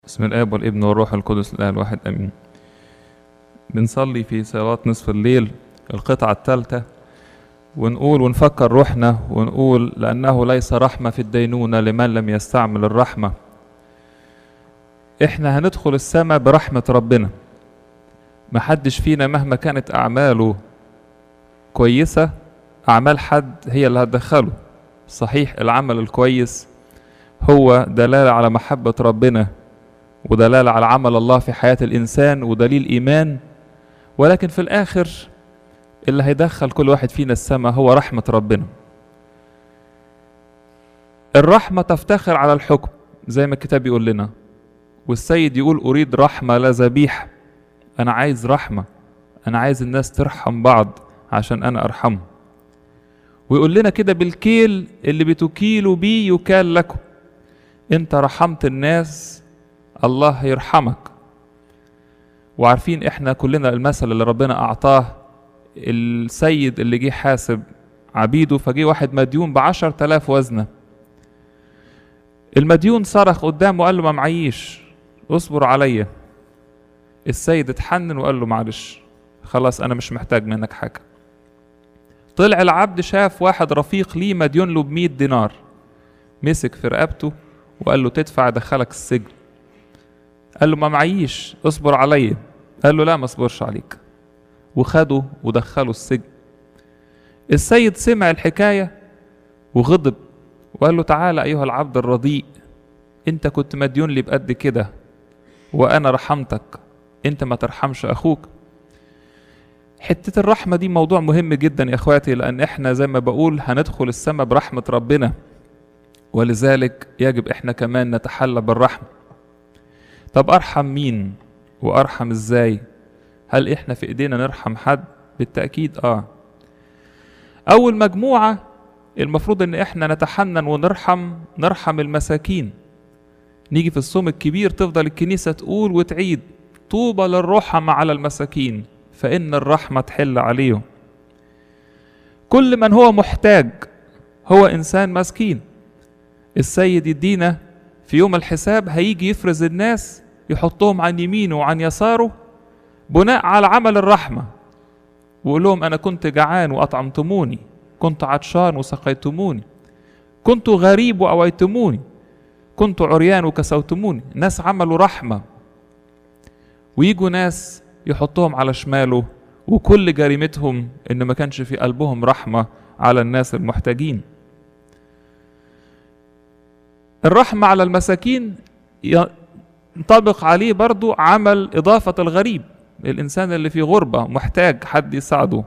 بسم الآب والابن والروح القدس الآن الواحد آمين بنصلي في صلاة نصف الليل القطعة الثالثة ونقول ونفكر روحنا ونقول لأنه ليس رحمة في الدينونة لمن لم يستعمل الرحمة احنا هندخل السماء برحمة ربنا محدش فينا مهما كانت أعماله كويسة أعمال حد هي اللي هتدخله صحيح العمل الكويس هو دلالة على محبة ربنا ودلالة على عمل الله في حياة الإنسان ودليل إيمان ولكن في الآخر اللي هيدخل كل واحد فينا السماء هو رحمة ربنا الرحمة تفتخر على الحكم زي ما الكتاب يقول لنا والسيد يقول أريد رحمة لا ذبيحة أنا عايز رحمة أنا عايز الناس ترحم بعض عشان أنا أرحمه ويقول لنا كده بالكيل اللي بتكيلوا بيه يكال لكم انت رحمت الناس الله هيرحمك وعارفين احنا كلنا المثل اللي ربنا اعطاه السيد اللي جه حاسب عبيده فجه واحد مديون بعشر تلاف وزنة المديون صرخ قدامه وقال له ما معيش اصبر عليا السيد اتحنن وقال له معلش خلاص انا مش محتاج منك حاجة طلع العبد شاف واحد رفيق ليه مديون له بمية دينار مسك في رقبته وقال له تدفع دخلك السجن قال له ما معيش اصبر عليا قال له لا ما اصبرش عليك وخده ودخله السجن السيد سمع الحكاية وغضب وقال له تعالى أيها العبد الرديء أنت كنت مديون لي بقد كده وأنا رحمتك أنت ما ترحمش أخوك حتة الرحمة دي موضوع مهم جدا يا إخواتي لأن إحنا زي ما بقول هندخل السماء برحمة ربنا ولذلك يجب إحنا كمان نتحلى بالرحمة طب أرحم مين وأرحم إزاي هل إحنا في إيدينا نرحم حد بالتأكيد آه أول مجموعة المفروض إن إحنا نتحنن ونرحم نرحم المساكين نيجي في الصوم الكبير تفضل الكنيسة تقول وتعيد طوبى للرحمة على المساكين فإن الرحمة تحل عليهم كل من هو محتاج هو إنسان مسكين السيد يدينا في يوم الحساب هيجي يفرز الناس يحطهم عن يمينه وعن يساره بناء على عمل الرحمة ويقول لهم أنا كنت جعان وأطعمتموني كنت عطشان وسقيتموني كنت غريب وأويتموني كنت عريان وكسوتموني ناس عملوا رحمة ويجوا ناس يحطهم على شماله وكل جريمتهم إن ما كانش في قلبهم رحمة على الناس المحتاجين الرحمة على المساكين ينطبق عليه برضو عمل إضافة الغريب الإنسان اللي في غربة محتاج حد يساعده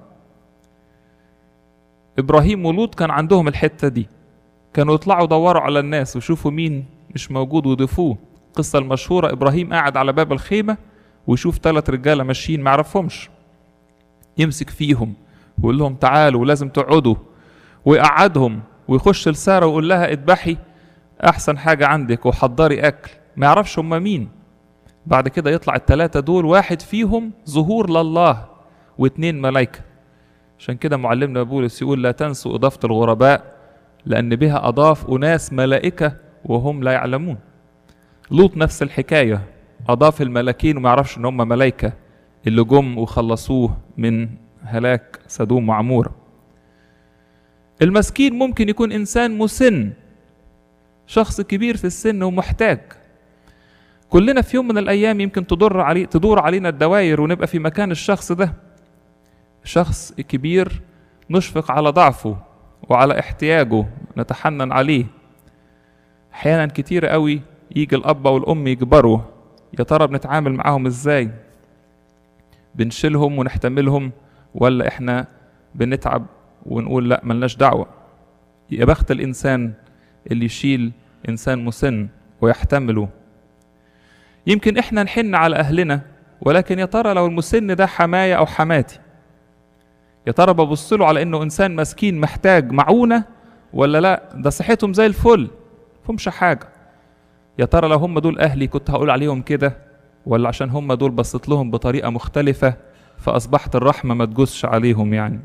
إبراهيم ولوط كان عندهم الحتة دي كانوا يطلعوا يدوروا على الناس ويشوفوا مين مش موجود ويضيفوه القصة المشهورة إبراهيم قاعد على باب الخيمة ويشوف ثلاث رجالة ماشيين ما يعرفهمش يمسك فيهم ويقول لهم تعالوا لازم تقعدوا ويقعدهم ويخش لسارة ويقول لها اذبحي احسن حاجة عندك وحضري اكل ما يعرفش هم مين بعد كده يطلع التلاتة دول واحد فيهم ظهور لله واتنين ملايكة عشان كده معلمنا بولس يقول لا تنسوا إضافة الغرباء لأن بها أضاف أناس ملائكة وهم لا يعلمون لوط نفس الحكاية أضاف الملاكين وما يعرفش إن هم ملايكة اللي جم وخلصوه من هلاك سدوم وعمورة المسكين ممكن يكون إنسان مسن شخص كبير في السن ومحتاج كلنا في يوم من الايام يمكن تدور علي تدور علينا الدوائر ونبقى في مكان الشخص ده شخص كبير نشفق على ضعفه وعلى احتياجه نتحنن عليه احيانا كتير قوي يجي الاب والام يكبروا يا ترى بنتعامل معاهم ازاي بنشيلهم ونحتملهم ولا احنا بنتعب ونقول لا ملناش دعوه يا بخت الانسان اللي يشيل انسان مسن ويحتمله يمكن احنا نحن على اهلنا ولكن يا ترى لو المسن ده حماية او حماتي يا ترى ببص له على انه انسان مسكين محتاج معونة ولا لا ده صحتهم زي الفل فهمش حاجة يا ترى لو هم دول اهلي كنت هقول عليهم كده ولا عشان هم دول بصيت لهم بطريقة مختلفة فاصبحت الرحمة ما تجوزش عليهم يعني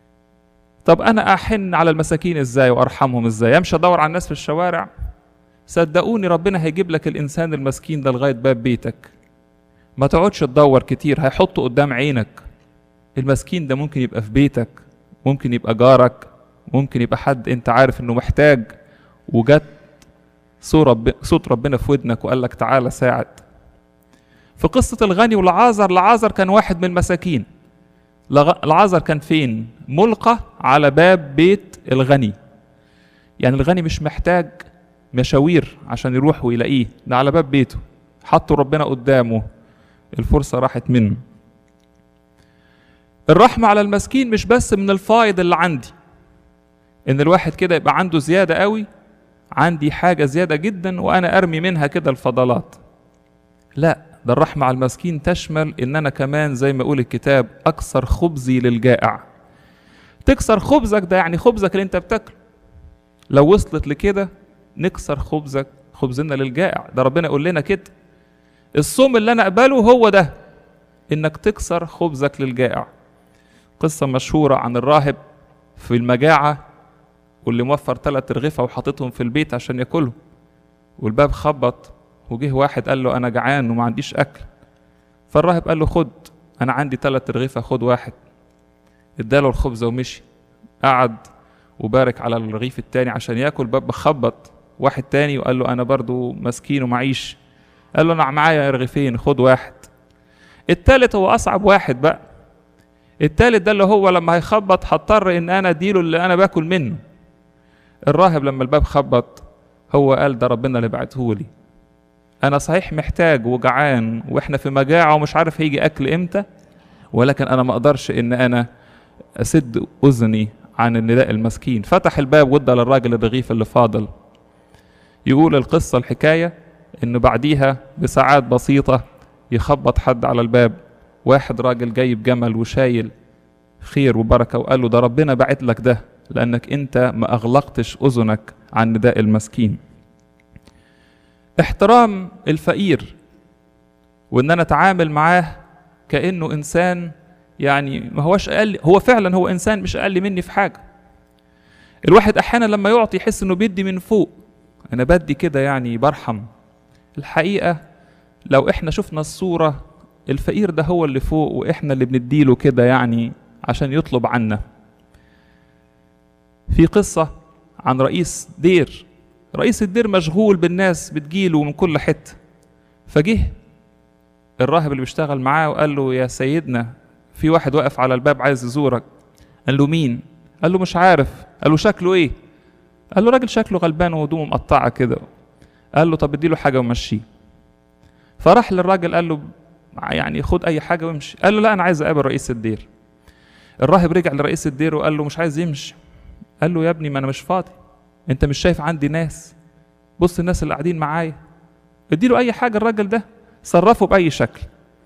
طب انا احن على المساكين ازاي وارحمهم ازاي امشي ادور على الناس في الشوارع صدقوني ربنا هيجيب لك الانسان المسكين ده لغايه باب بيتك ما تقعدش تدور كتير هيحطه قدام عينك المسكين ده ممكن يبقى في بيتك ممكن يبقى جارك ممكن يبقى حد انت عارف انه محتاج وجت صوت ربنا في ودنك وقال لك تعالى ساعد في قصة الغني والعازر العازر كان واحد من المساكين العازر كان فين ملقى على باب بيت الغني يعني الغني مش محتاج مشاوير عشان يروح ويلاقيه ده على باب بيته حطوا ربنا قدامه الفرصة راحت منه الرحمة على المسكين مش بس من الفايض اللي عندي ان الواحد كده يبقى عنده زيادة قوي عندي حاجة زيادة جدا وانا ارمي منها كده الفضلات لا ده الرحمة على المسكين تشمل ان انا كمان زي ما يقول الكتاب اكسر خبزي للجائع تكسر خبزك ده يعني خبزك اللي انت بتاكله لو وصلت لكده نكسر خبزك خبزنا للجائع ده ربنا يقول لنا كده الصوم اللي انا اقبله هو ده انك تكسر خبزك للجائع قصة مشهورة عن الراهب في المجاعة واللي موفر ثلاث رغيفة وحاططهم في البيت عشان ياكلهم والباب خبط وجه واحد قال له أنا جعان وما عنديش أكل فالراهب قال له خد أنا عندي ثلاث رغيفة خد واحد اداله الخبزة ومشي قعد وبارك على الرغيف التاني عشان ياكل باب خبط واحد تاني وقال له أنا برضو مسكين ومعيش قال له أنا معايا رغيفين خد واحد التالت هو أصعب واحد بقى التالت ده اللي هو لما هيخبط هضطر ان انا اديله اللي انا باكل منه الراهب لما الباب خبط هو قال ده ربنا اللي بعتهولي انا صحيح محتاج وجعان واحنا في مجاعه ومش عارف هيجي اكل امتى ولكن انا ما اقدرش ان انا اسد اذني عن النداء المسكين فتح الباب وادى للراجل الرغيف اللي فاضل يقول القصه الحكايه انه بعديها بساعات بسيطه يخبط حد على الباب واحد راجل جايب جمل وشايل خير وبركه وقال له ده ربنا بعت لك ده لانك انت ما اغلقتش اذنك عن نداء المسكين احترام الفقير وان انا اتعامل معاه كانه انسان يعني ما هوش اقل هو فعلا هو انسان مش اقل مني في حاجه الواحد احيانا لما يعطي يحس انه بيدي من فوق انا بدي كده يعني برحم الحقيقه لو احنا شفنا الصوره الفقير ده هو اللي فوق واحنا اللي بنديله كده يعني عشان يطلب عنا في قصة عن رئيس دير رئيس الدير مشغول بالناس بتجيله من كل حتة فجه الراهب اللي بيشتغل معاه وقال له يا سيدنا في واحد واقف على الباب عايز يزورك قال له مين قال له مش عارف قال له شكله ايه قال له راجل شكله غلبان وهدومه مقطعه كده قال له طب اديله حاجه ومشيه فراح للراجل قال له يعني خد اي حاجه وامشي قال له لا انا عايز اقابل رئيس الدير الراهب رجع لرئيس الدير وقال له مش عايز يمشي قال له يا ابني ما انا مش فاضي انت مش شايف عندي ناس بص الناس اللي قاعدين معايا اديله اي حاجه الراجل ده صرفه باي شكل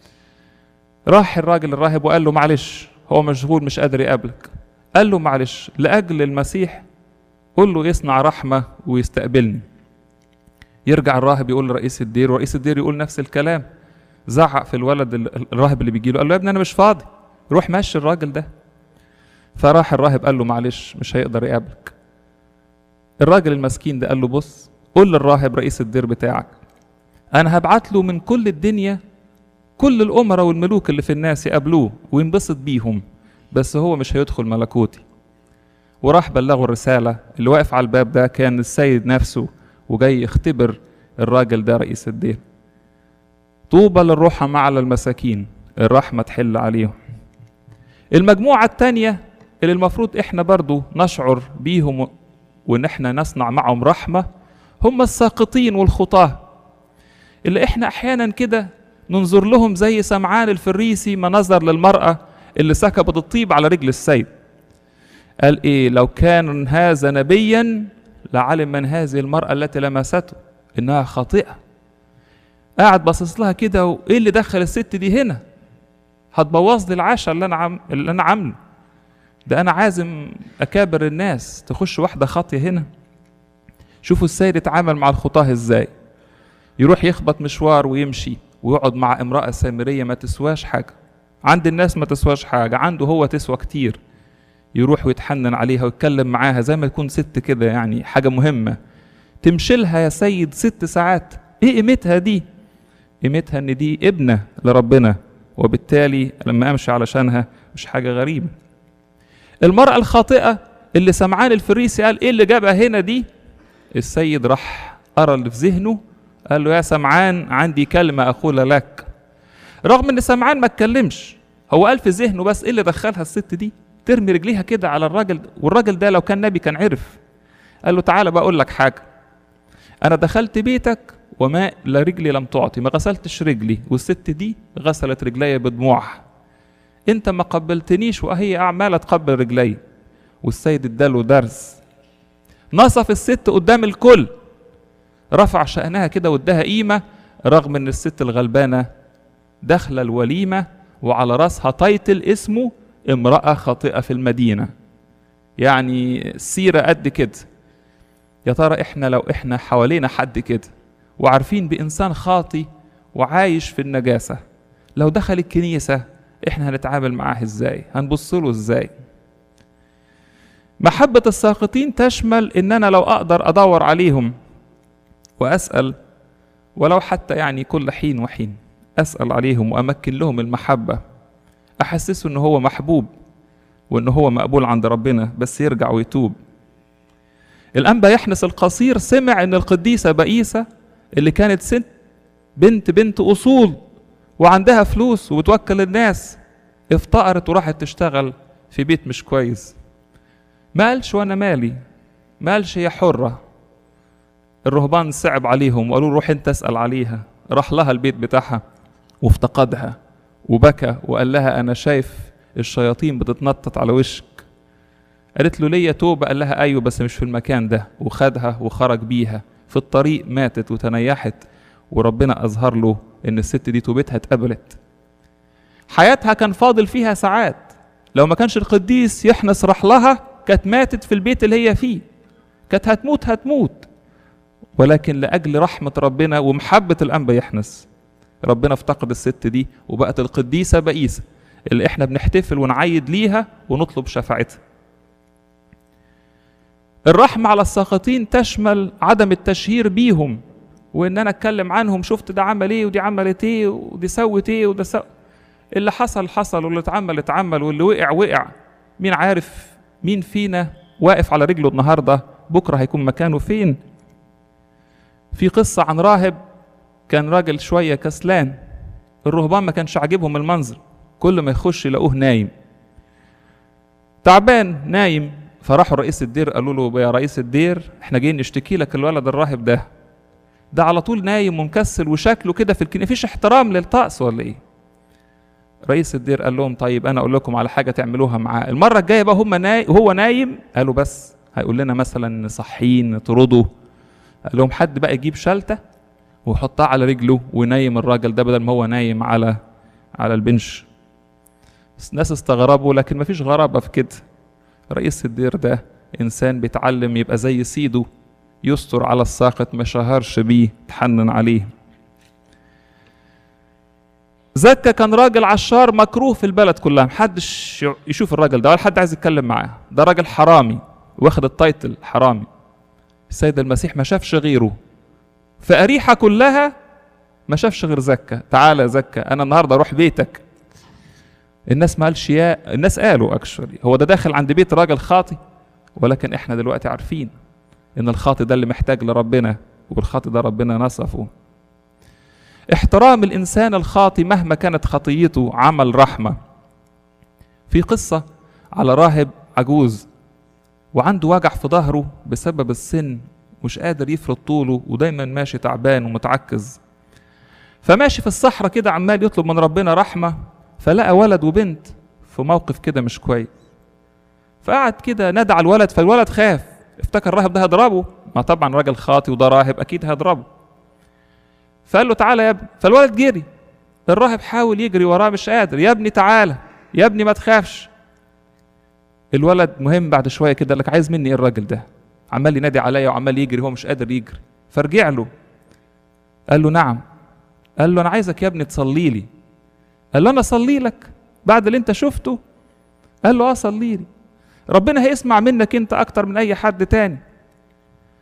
راح الراجل الراهب وقال له معلش هو مشغول مش قادر يقابلك قال له معلش لاجل المسيح قول له يصنع رحمه ويستقبلني يرجع الراهب يقول لرئيس الدير ورئيس الدير يقول نفس الكلام زعق في الولد الراهب اللي بيجي له قال له يا ابني انا مش فاضي روح مشي الراجل ده فراح الراهب قال له معلش مش هيقدر يقابلك الراجل المسكين ده قال له بص قول للراهب رئيس الدير بتاعك انا هبعت له من كل الدنيا كل الامراء والملوك اللي في الناس يقابلوه وينبسط بيهم بس هو مش هيدخل ملكوتي وراح بلغه الرساله اللي واقف على الباب ده كان السيد نفسه وجاي يختبر الراجل ده رئيس الدير طوبى للرحمة على المساكين الرحمة تحل عليهم المجموعة التانية اللي المفروض احنا برضو نشعر بيهم وان احنا نصنع معهم رحمة هم الساقطين والخطاة اللي احنا احيانا كده ننظر لهم زي سمعان الفريسي ما نظر للمرأة اللي سكبت الطيب على رجل السيد قال ايه لو كان هذا نبيا لعلم من هذه المرأة التي لمسته انها خاطئة قاعد باصص لها كده وايه اللي دخل الست دي هنا هتبوظ لي العشاء اللي انا عم... اللي انا عامله ده انا عازم اكابر الناس تخش واحده خاطيه هنا شوفوا السيد اتعامل مع الخطاه ازاي يروح يخبط مشوار ويمشي ويقعد مع امراه سامريه ما تسواش حاجه عند الناس ما تسواش حاجه عنده هو تسوى كتير يروح ويتحنن عليها ويتكلم معاها زي ما تكون ست كده يعني حاجه مهمه تمشلها يا سيد ست ساعات ايه قيمتها دي قيمتها ان دي ابنة لربنا وبالتالي لما امشي علشانها مش حاجة غريبة المرأة الخاطئة اللي سمعان الفريسي قال ايه اللي جابها هنا دي السيد راح قرا اللي في ذهنه قال له يا سمعان عندي كلمة أقولها لك رغم ان سمعان ما اتكلمش هو قال في ذهنه بس ايه اللي دخلها الست دي ترمي رجليها كده على الراجل والراجل ده لو كان نبي كان عرف قال له تعالى بقى اقول لك حاجه انا دخلت بيتك وما لا رجلي لم تعطي ما غسلتش رجلي والست دي غسلت رجلي بدموعها انت ما قبلتنيش وهي عماله تقبل رجلي والسيد اداله درس نصف الست قدام الكل رفع شأنها كده واداها قيمة رغم ان الست الغلبانة داخلة الوليمة وعلى راسها تايتل اسمه امرأة خاطئة في المدينة يعني سيرة قد كده يا ترى احنا لو احنا حوالينا حد كده وعارفين بإنسان خاطي وعايش في النجاسة لو دخل الكنيسة احنا هنتعامل معاه ازاي هنبص له ازاي محبة الساقطين تشمل ان انا لو اقدر ادور عليهم واسأل ولو حتى يعني كل حين وحين اسأل عليهم وامكن لهم المحبة احسسه ان هو محبوب وان هو مقبول عند ربنا بس يرجع ويتوب الانبا يحنس القصير سمع ان القديسة بئيسة اللي كانت ست بنت بنت اصول وعندها فلوس وبتوكل الناس افتقرت وراحت تشتغل في بيت مش كويس ما قالش وانا مالي ما قالش هي حرة الرهبان صعب عليهم وقالوا روح انت اسأل عليها راح لها البيت بتاعها وافتقدها وبكى وقال لها انا شايف الشياطين بتتنطط على وشك قالت له ليا توبة قال لها ايوه بس مش في المكان ده وخدها وخرج بيها في الطريق ماتت وتنيحت وربنا اظهر له ان الست دي توبتها اتقبلت حياتها كان فاضل فيها ساعات لو ما كانش القديس يحنس راح لها كانت ماتت في البيت اللي هي فيه كانت هتموت هتموت ولكن لأجل رحمة ربنا ومحبة الأنبا يحنس ربنا افتقد الست دي وبقت القديسة بئيسة اللي احنا بنحتفل ونعيد ليها ونطلب شفاعتها الرحمة على الساقطين تشمل عدم التشهير بيهم وان انا اتكلم عنهم شفت ده عمل ايه ودي عملت ايه ودي سوت ايه وده سو... اللي حصل حصل واللي اتعمل اتعمل واللي وقع وقع مين عارف مين فينا واقف على رجله النهارده بكره هيكون مكانه فين في قصة عن راهب كان راجل شوية كسلان الرهبان ما كانش عاجبهم المنظر كل ما يخش يلاقوه نايم تعبان نايم فراحوا رئيس الدير قالوا له يا رئيس الدير احنا جايين نشتكي لك الولد الراهب ده ده على طول نايم ومكسل وشكله كده في الكنيسة مفيش احترام للطقس ولا ايه رئيس الدير قال لهم طيب انا اقول لكم على حاجه تعملوها معاه المره الجايه بقى هم ناي... هو نايم قالوا بس هيقول لنا مثلا صحين نطرده قال لهم حد بقى يجيب شلته ويحطها على رجله وينيم الراجل ده بدل ما هو نايم على على البنش بس الناس استغربوا لكن مفيش غرابه في كده رئيس الدير ده انسان بيتعلم يبقى زي سيده يستر على الساقط ما شهرش بيه تحنن عليه زكا كان راجل عشار مكروه في البلد كلها محدش يشوف الراجل ده ولا حد عايز يتكلم معاه ده راجل حرامي واخد التايتل حرامي السيد المسيح ما شافش غيره في أريحة كلها ما شافش غير زكا تعالى يا زكا أنا النهاردة أروح بيتك الناس ما قالش يا الناس قالوا اكشولي هو ده داخل عند بيت راجل خاطي ولكن احنا دلوقتي عارفين ان الخاطي ده اللي محتاج لربنا والخاطي ده ربنا نصفه احترام الانسان الخاطي مهما كانت خطيته عمل رحمه في قصه على راهب عجوز وعنده وجع في ظهره بسبب السن مش قادر يفرد طوله ودايما ماشي تعبان ومتعكز فماشي في الصحراء كده عمال يطلب من ربنا رحمه فلقى ولد وبنت في موقف كده مش كويس فقعد كده نادى على الولد فالولد خاف افتكر الراهب ده هيضربه ما طبعا راجل خاطي وده راهب اكيد هيضربه فقال له تعالى يا ابني فالولد جري الراهب حاول يجري وراه مش قادر يا ابني تعالى يا ابني ما تخافش الولد مهم بعد شويه كده قال لك عايز مني ايه الراجل ده عمال ينادي عليا وعمال يجري هو مش قادر يجري فرجع له قال له نعم قال له انا عايزك يا ابني تصلي لي قال له انا اصلي لك بعد اللي انت شفته قال له اه صلي لي ربنا هيسمع منك انت اكتر من اي حد تاني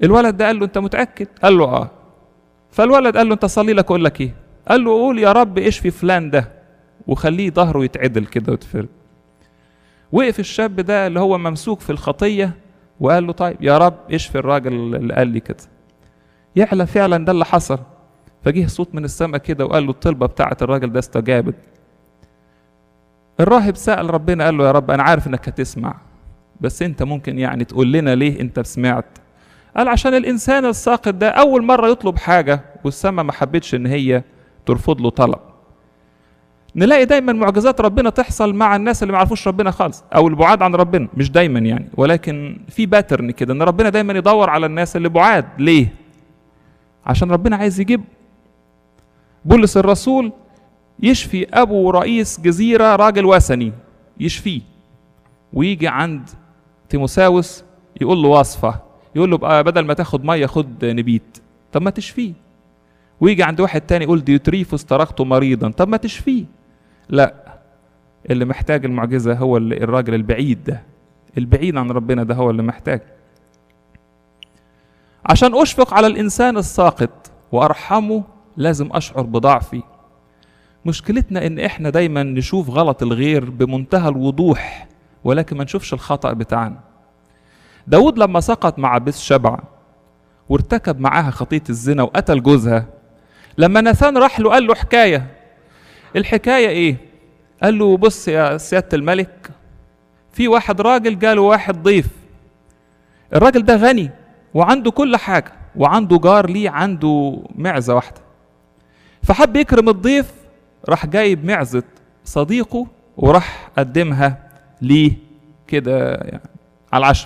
الولد ده قال له انت متاكد قال له اه فالولد قال له انت صلي لك اقول لك ايه قال له قول يا رب اشفي فلان ده وخليه ظهره يتعدل كده ويتفرد وقف الشاب ده اللي هو ممسوك في الخطيه وقال له طيب يا رب اشفي الراجل اللي قال لي كده يعلى فعلا ده اللي حصل فجه صوت من السماء كده وقال له الطلبه بتاعه الراجل ده استجابت الراهب سأل ربنا قال له يا رب أنا عارف إنك هتسمع بس أنت ممكن يعني تقول لنا ليه أنت سمعت قال عشان الإنسان الساقط ده أول مرة يطلب حاجة والسماء ما حبتش إن هي ترفض له طلب نلاقي دايما معجزات ربنا تحصل مع الناس اللي ما يعرفوش ربنا خالص او البعاد عن ربنا مش دايما يعني ولكن في باترن كده ان ربنا دايما يدور على الناس اللي بعاد ليه عشان ربنا عايز يجيب بولس الرسول يشفي ابو رئيس جزيره راجل وثني يشفيه ويجي عند تيموساوس يقول له وصفه يقول له بقى بدل ما تاخد ميه خد نبيت طب ما تشفيه ويجي عند واحد تاني يقول ديوتريفوس تركته مريضا طب ما تشفيه لا اللي محتاج المعجزه هو اللي الراجل البعيد ده البعيد عن ربنا ده هو اللي محتاج عشان اشفق على الانسان الساقط وارحمه لازم اشعر بضعفي مشكلتنا ان احنا دايما نشوف غلط الغير بمنتهى الوضوح ولكن ما نشوفش الخطأ بتاعنا داود لما سقط مع بس شبع وارتكب معاها خطية الزنا وقتل جوزها لما ناثان راح له قال له حكاية الحكاية ايه قال له بص يا سيادة الملك في واحد راجل جاله واحد ضيف الراجل ده غني وعنده كل حاجة وعنده جار ليه عنده معزة واحدة فحب يكرم الضيف راح جايب معزة صديقه وراح قدمها ليه كده يعني على العشاء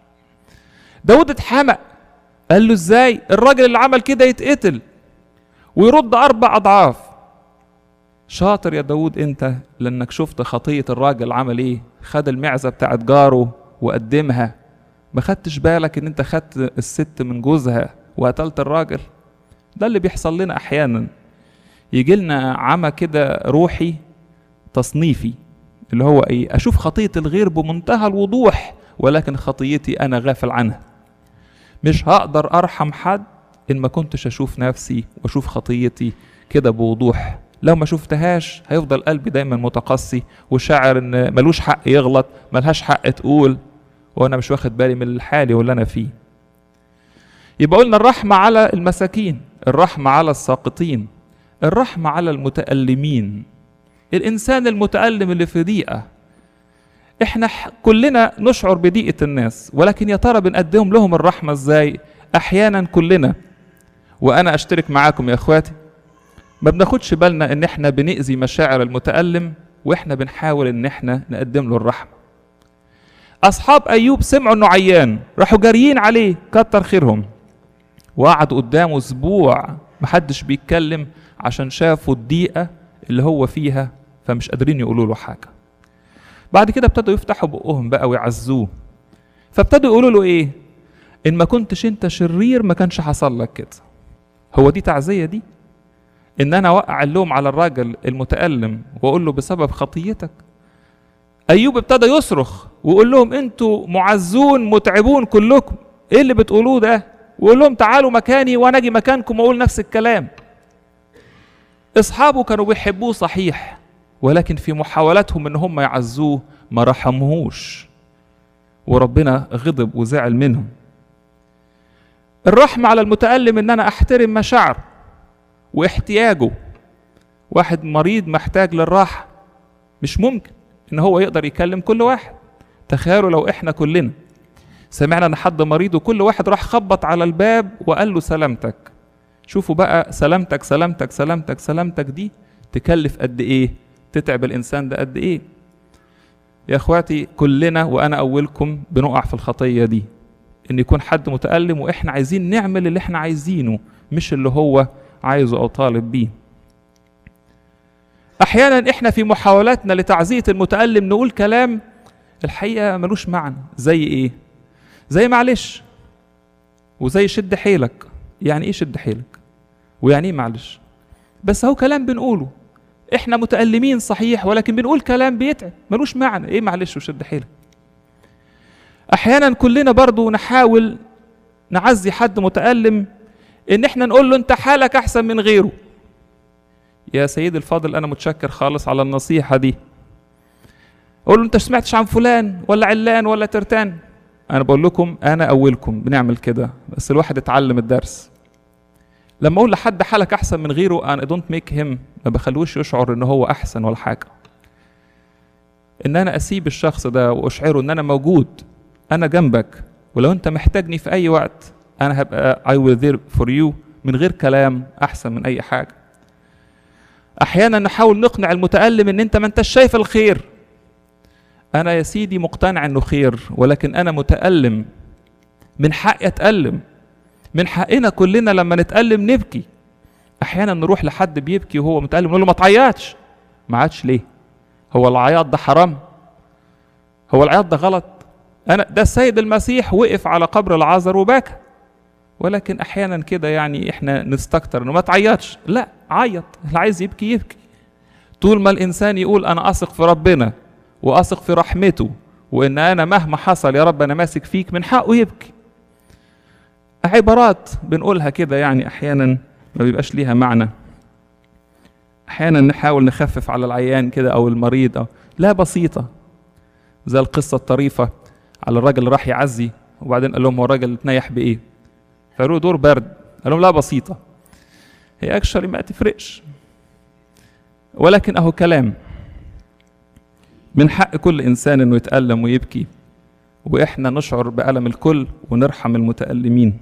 داود اتحمق قال له ازاي الراجل اللي عمل كده يتقتل ويرد اربع اضعاف شاطر يا داود انت لانك شفت خطية الراجل عمل ايه خد المعزة بتاعت جاره وقدمها ما خدتش بالك ان انت خدت الست من جوزها وقتلت الراجل ده اللي بيحصل لنا احيانا يجي لنا عمى كده روحي تصنيفي اللي هو ايه اشوف خطيه الغير بمنتهى الوضوح ولكن خطيتي انا غافل عنها مش هقدر ارحم حد ان ما كنتش اشوف نفسي واشوف خطيتي كده بوضوح لو ما شفتهاش هيفضل قلبي دايما متقسي وشاعر ان ملوش حق يغلط ملهاش حق تقول وانا مش واخد بالي من الحالي واللي انا فيه يبقى قلنا الرحمه على المساكين الرحمه على الساقطين الرحمة على المتألمين الإنسان المتألم اللي في ضيقة إحنا كلنا نشعر بضيقة الناس ولكن يا ترى بنقدم لهم الرحمة إزاي أحيانا كلنا وأنا أشترك معاكم يا إخواتي ما بناخدش بالنا إن إحنا بنأذي مشاعر المتألم وإحنا بنحاول إن إحنا نقدم له الرحمة أصحاب أيوب سمعوا إنه عيان راحوا جاريين عليه كتر خيرهم وقعدوا قدامه أسبوع محدش بيتكلم عشان شافوا الضيقة اللي هو فيها فمش قادرين يقولوا له حاجة بعد كده ابتدوا يفتحوا بقهم بقى ويعزوه فابتدوا يقولوا له ايه ان ما كنتش انت شرير ما كانش حصل لك كده هو دي تعزية دي ان انا اوقع اللوم على الراجل المتألم واقول له بسبب خطيتك ايوب ابتدى يصرخ ويقول لهم انتوا معزون متعبون كلكم ايه اللي بتقولوه ده ويقول لهم تعالوا مكاني وانا اجي مكانكم واقول نفس الكلام اصحابه كانوا بيحبوه صحيح ولكن في محاولاتهم ان هم يعزوه ما رحموهوش وربنا غضب وزعل منهم الرحمة على المتألم ان انا احترم مشاعره واحتياجه واحد مريض محتاج للراحة مش ممكن ان هو يقدر يكلم كل واحد تخيلوا لو احنا كلنا سمعنا ان حد مريض وكل واحد راح خبط على الباب وقال له سلامتك شوفوا بقى سلامتك سلامتك سلامتك سلامتك دي تكلف قد ايه تتعب الانسان ده قد ايه يا اخواتي كلنا وانا اولكم بنقع في الخطيه دي ان يكون حد متالم واحنا عايزين نعمل اللي احنا عايزينه مش اللي هو عايزه او طالب بيه احيانا احنا في محاولاتنا لتعزيه المتالم نقول كلام الحقيقه ملوش معنى زي ايه زي معلش وزي شد حيلك يعني ايه شد حيلك ويعني ايه معلش بس هو كلام بنقوله احنا متألمين صحيح ولكن بنقول كلام بيتعب ملوش معنى ايه معلش وشد حيلك احيانا كلنا برضو نحاول نعزي حد متألم ان احنا نقول له انت حالك احسن من غيره يا سيدي الفاضل انا متشكر خالص على النصيحة دي اقول له انت سمعتش عن فلان ولا علان ولا ترتان انا بقول لكم انا اولكم بنعمل كده بس الواحد اتعلم الدرس لما اقول لحد حالك احسن من غيره انا دونت ميك هيم ما بخلوش يشعر ان هو احسن ولا حاجه ان انا اسيب الشخص ده واشعره ان انا موجود انا جنبك ولو انت محتاجني في اي وقت انا هبقى I will there for you من غير كلام احسن من اي حاجه احيانا نحاول نقنع المتالم ان انت ما انتش شايف الخير انا يا سيدي مقتنع انه خير ولكن انا متالم من حقي اتالم من حقنا كلنا لما نتالم نبكي احيانا نروح لحد بيبكي وهو متالم نقول له ما تعيطش ما عادش ليه هو العياط ده حرام هو العياط ده غلط انا ده السيد المسيح وقف على قبر العازر وبكى ولكن احيانا كده يعني احنا نستكتر انه ما تعيطش لا عيط اللي عايز يبكي يبكي طول ما الانسان يقول انا اثق في ربنا واثق في رحمته وان انا مهما حصل يا رب انا ماسك فيك من حقه يبكي عبارات بنقولها كده يعني احيانا ما بيبقاش ليها معنى احيانا نحاول نخفف على العيان كده او المريض أو لا بسيطه زي القصه الطريفه على الراجل اللي راح يعزي وبعدين قال لهم هو الراجل اتنيح بايه فقالوا دور برد قال لهم لا بسيطه هي اكشلي ما تفرقش ولكن اهو كلام من حق كل انسان انه يتالم ويبكي واحنا نشعر بالم الكل ونرحم المتالمين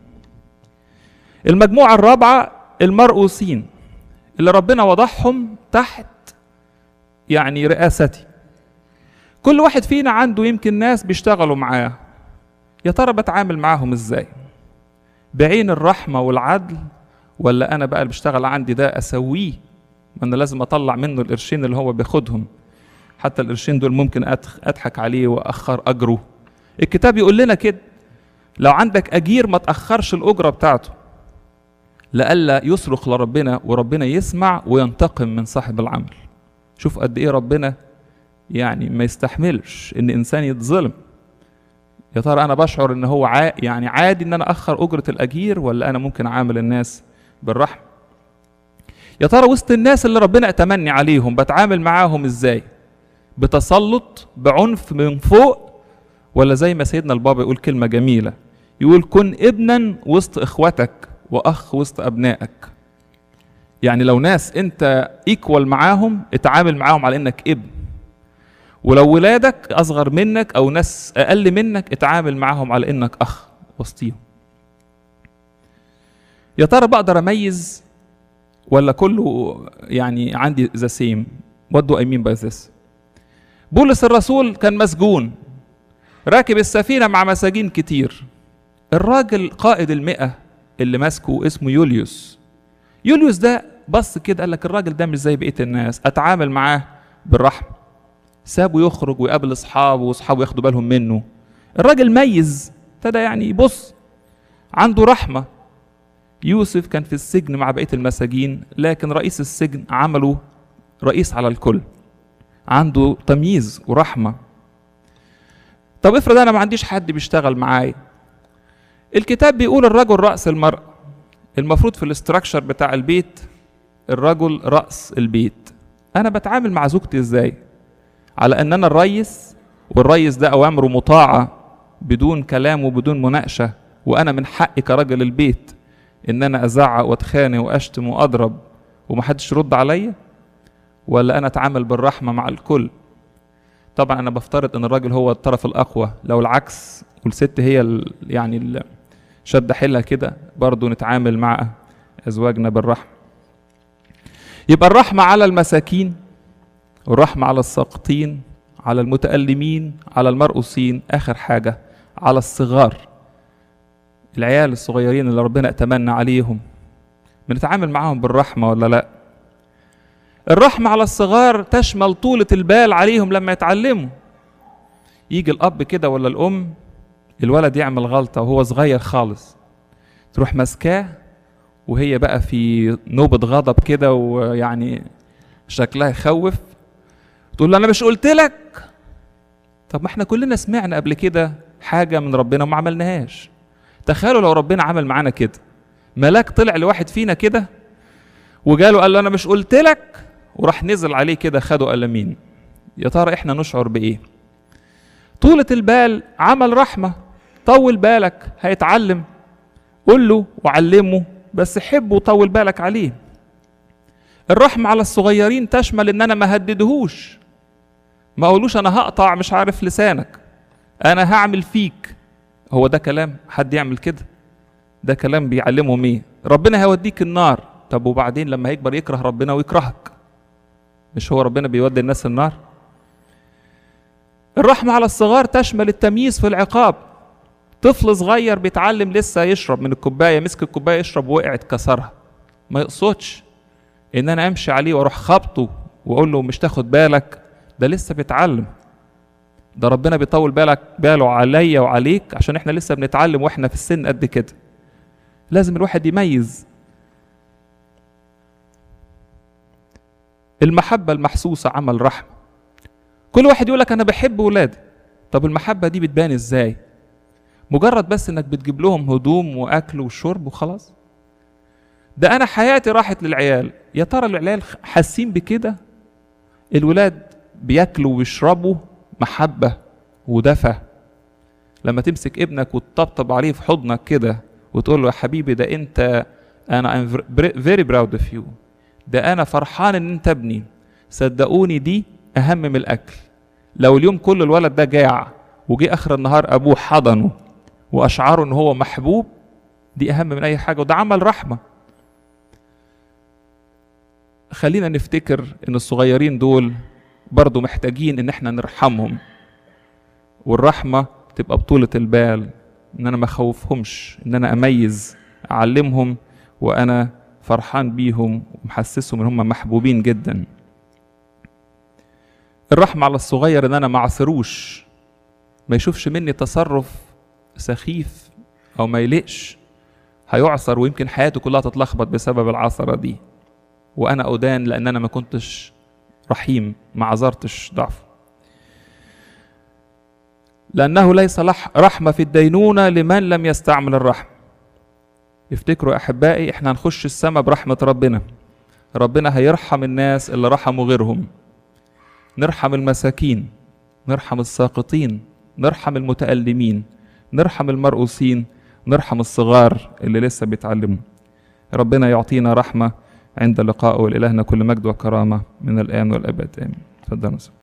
المجموعه الرابعه المرؤوسين اللي ربنا وضعهم تحت يعني رئاستي كل واحد فينا عنده يمكن ناس بيشتغلوا معاه يا ترى بتعامل معاهم ازاي بعين الرحمه والعدل ولا انا بقى اللي بشتغل عندي ده اسويه ما انا لازم اطلع منه القرشين اللي هو بياخدهم حتى القرشين دول ممكن اضحك عليه واخر اجره الكتاب يقول لنا كده لو عندك اجير ما تاخرش الاجره بتاعته لئلا يصرخ لربنا وربنا يسمع وينتقم من صاحب العمل شوف قد ايه ربنا يعني ما يستحملش ان انسان يتظلم يا ترى انا بشعر ان هو عا يعني عادي ان انا اخر اجره الاجير ولا انا ممكن اعامل الناس بالرحمه يا ترى وسط الناس اللي ربنا اتمني عليهم بتعامل معاهم ازاي بتسلط بعنف من فوق ولا زي ما سيدنا البابا يقول كلمه جميله يقول كن ابنا وسط اخوتك واخ وسط ابنائك يعني لو ناس انت ايكوال معاهم اتعامل معاهم على انك ابن ولو ولادك اصغر منك او ناس اقل منك اتعامل معاهم على انك اخ وسطيهم يا ترى بقدر اميز ولا كله يعني عندي ذا سيم what do I mean by this بولس الرسول كان مسجون راكب السفينة مع مساجين كتير الراجل قائد المئة اللي ماسكه اسمه يوليوس يوليوس ده بص كده قال لك الراجل ده مش زي بقية الناس اتعامل معاه بالرحمة سابه يخرج ويقابل اصحابه واصحابه ياخدوا بالهم منه الراجل ميز ابتدى يعني يبص عنده رحمة يوسف كان في السجن مع بقية المساجين لكن رئيس السجن عمله رئيس على الكل عنده تمييز ورحمة طب افرض انا ما عنديش حد بيشتغل معايا الكتاب بيقول الرجل رأس المرأة المفروض في الاستراكشر بتاع البيت الرجل رأس البيت انا بتعامل مع زوجتي ازاي على ان انا الريس والريس ده اوامره مطاعة بدون كلام وبدون مناقشة وانا من حقي كرجل البيت ان انا ازعق واتخانق واشتم واضرب ومحدش يرد عليا ولا انا اتعامل بالرحمه مع الكل طبعا انا بفترض ان الراجل هو الطرف الاقوى لو العكس والست هي ال يعني ال شد حيلها كده برضه نتعامل مع ازواجنا بالرحمه يبقى الرحمه على المساكين والرحمه على الساقطين على المتألمين على المرؤوسين اخر حاجه على الصغار العيال الصغيرين اللي ربنا اتمنى عليهم بنتعامل معاهم بالرحمه ولا لا الرحمه على الصغار تشمل طولة البال عليهم لما يتعلموا يجي الاب كده ولا الام الولد يعمل غلطه وهو صغير خالص تروح ماسكاه وهي بقى في نوبة غضب كده ويعني شكلها يخوف تقول له انا مش قلت لك طب ما احنا كلنا سمعنا قبل كده حاجه من ربنا وما عملناهاش تخيلوا لو ربنا عمل معانا كده ملاك طلع لواحد فينا كده وجاله قال له انا مش قلت لك وراح نزل عليه كده خده قلمين يا ترى احنا نشعر بايه طولة البال عمل رحمة طول بالك هيتعلم قول له وعلمه بس حبه وطول بالك عليه الرحمة على الصغيرين تشمل ان انا ما هددهوش ما اقولوش انا هقطع مش عارف لسانك انا هعمل فيك هو ده كلام حد يعمل كده ده كلام بيعلمهم ايه ربنا هيوديك النار طب وبعدين لما هيكبر يكره ربنا ويكرهك مش هو ربنا بيودي الناس النار الرحمة على الصغار تشمل التمييز في العقاب طفل صغير بيتعلم لسه يشرب من الكوباية مسك الكوباية يشرب وقعت كسرها ما يقصدش ان انا امشي عليه واروح خبطه واقول له مش تاخد بالك ده لسه بيتعلم ده ربنا بيطول بالك باله عليا وعليك عشان احنا لسه بنتعلم واحنا في السن قد كده لازم الواحد يميز المحبة المحسوسة عمل رحمة كل واحد يقول لك أنا بحب ولادي طب المحبة دي بتبان إزاي؟ مجرد بس إنك بتجيب لهم هدوم وأكل وشرب وخلاص ده أنا حياتي راحت للعيال يا ترى العيال حاسين بكده الولاد بياكلوا ويشربوا محبة ودفى لما تمسك ابنك وتطبطب عليه في حضنك كده وتقول له يا حبيبي ده انت انا I'm very proud of you ده انا فرحان ان انت ابني صدقوني دي اهم من الاكل لو اليوم كل الولد ده جاع وجي اخر النهار ابوه حضنه واشعره ان هو محبوب دي اهم من اي حاجه وده عمل رحمه خلينا نفتكر ان الصغيرين دول برضو محتاجين ان احنا نرحمهم والرحمه تبقى بطوله البال ان انا ما اخوفهمش ان انا اميز اعلمهم وانا فرحان بيهم ومحسسهم ان هم محبوبين جدا الرحمة على الصغير ان انا ما اعثروش ما يشوفش مني تصرف سخيف او ما يلقش هيعثر ويمكن حياته كلها تتلخبط بسبب العثرة دي وانا ادان لان انا ما كنتش رحيم ما عذرتش ضعفه لانه ليس رحمة في الدينونة لمن لم يستعمل الرحمة افتكروا احبائي احنا هنخش السماء برحمة ربنا ربنا هيرحم الناس اللي رحموا غيرهم نرحم المساكين نرحم الساقطين نرحم المتألمين نرحم المرؤوسين نرحم الصغار اللي لسه بيتعلموا ربنا يعطينا رحمة عند لقائه ولإلهنا كل مجد وكرامة من الآن والأبد آمين تفضلوا